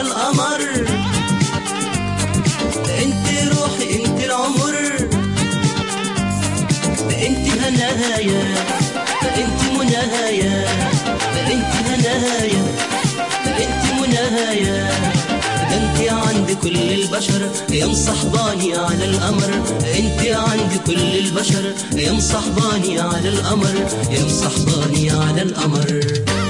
على القمر انت روحي انت العمر انت هنايا انت منايا انت هنايا انت منايا ده انت عند كل البشر يا مصحباني على القمر انت عند كل البشر يا مصحباني على القمر يا مصحباني على القمر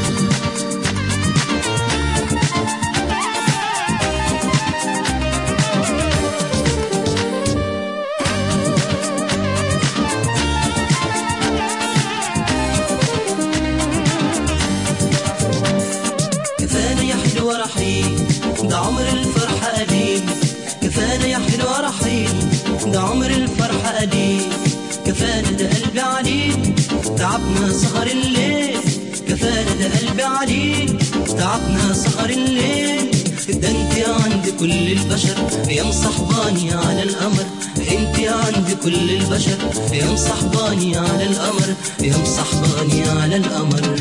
كفانا يا حلوة رحيل ده عمر الفرحة قديم كفانا يا حلوة رحيل ده عمر الفرحة قديم كفانا ده قلبي عليك تعبنا سهر الليل كفانا ده قلبي عليك تعبنا سهر الليل ده انت عند كل البشر يا مصحباني على القمر انت عند كل البشر يا مصحباني على القمر يا مصحباني على القمر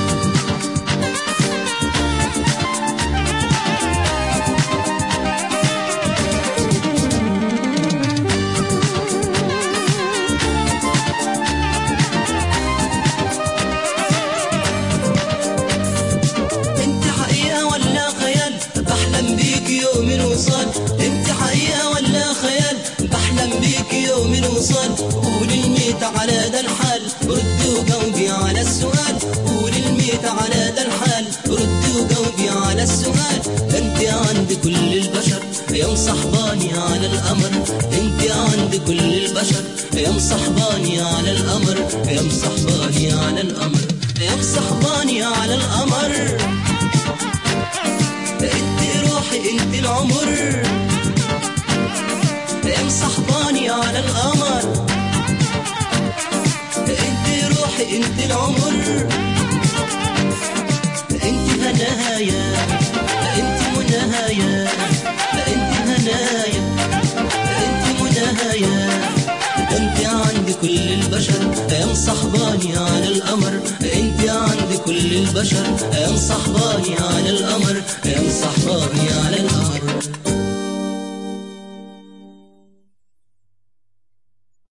انت حقيقة ولا خيال بحلم بيك يوم الوصال انت حقيقة ولا خيال بحلم بيك يوم الوصال قول الميت على ذا الحال رد وجاوبي على السؤال قول الميت على ذا الحال رد وجاوبي على السؤال انت عند كل البشر يا مصحباني على القمر انت عند كل البشر يا مصحباني على القمر يا مصحباني على القمر يا مصحباني على القمر انت روحي انت العمر يا مصحباني على القمر انت روحي انت العمر انت هنايا انت منايا انت هنايا انت منايا ده انت عند كل البشر يا مصحباني على القمر انت عند كل البشر يا مصحباني على القمر